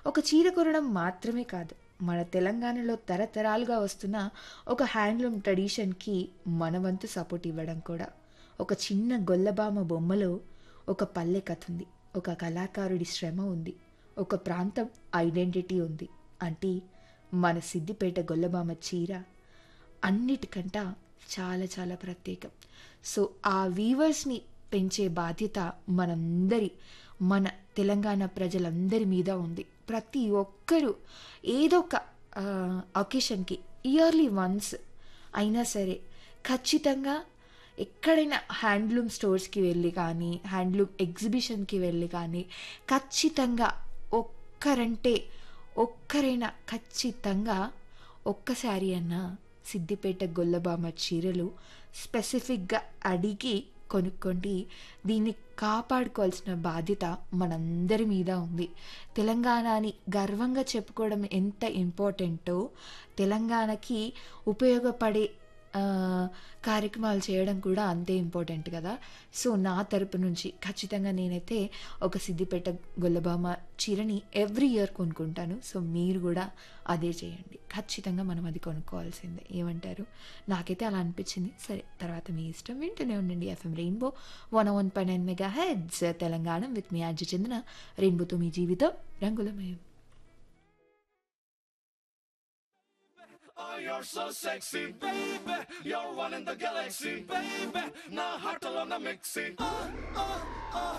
ఒక చీర కొనడం మాత్రమే కాదు మన తెలంగాణలో తరతరాలుగా వస్తున్న ఒక హ్యాండ్లూమ్ ట్రెడిషన్కి మన వంతు సపోర్ట్ ఇవ్వడం కూడా ఒక చిన్న గొల్లబామ బొమ్మలో ఒక పల్లె కథ ఉంది ఒక కళాకారుడి శ్రమ ఉంది ఒక ప్రాంతం ఐడెంటిటీ ఉంది అంటే మన సిద్దిపేట గొల్లబామ చీర అన్నిటికంట చాలా చాలా ప్రత్యేకం సో ఆ వీవర్స్ని పెంచే బాధ్యత మనందరి మన తెలంగాణ ప్రజలందరి మీద ఉంది ప్రతి ఒక్కరూ ఏదో ఒక ఒకేషన్కి ఇయర్లీ వన్స్ అయినా సరే ఖచ్చితంగా ఎక్కడైనా హ్యాండ్లూమ్ స్టోర్స్కి వెళ్ళి కానీ హ్యాండ్లూమ్ ఎగ్జిబిషన్కి వెళ్ళి కానీ ఖచ్చితంగా ఒక్కరంటే ఒక్కరైనా ఖచ్చితంగా ఒక్కసారి అన్న సిద్దిపేట గొల్లబామ చీరలు స్పెసిఫిక్గా అడిగి కొనుక్కోండి దీన్ని కాపాడుకోవాల్సిన బాధ్యత మనందరి మీద ఉంది తెలంగాణని గర్వంగా చెప్పుకోవడం ఎంత ఇంపార్టెంటో తెలంగాణకి ఉపయోగపడే ఆ, కార్యక్రమాలు చేయడం కూడా అంతే ఇంపార్టెంట్ కదా సో నా తరపు నుంచి ఖచ్చితంగా నేనైతే ఒక సిద్దిపేట గొల్లబామ చీరని ఎవ్రీ ఇయర్ కొనుక్కుంటాను సో మీరు కూడా అదే చేయండి ఖచ్చితంగా మనం అది కొనుక్కోవాల్సిందే ఏమంటారు నాకైతే అలా అనిపించింది సరే తర్వాత మీ ఇష్టం వింటూనే ఉండండి FM rainbow one one point nine mega heads Telangana with మీ అజ్జి చెందిన రెయిన్బోతో మీ జీవితం రంగులమయం Oh, you're so sexy, baby. You're one in the galaxy, baby. Now heart alone, I'm mixing. Oh, oh, oh.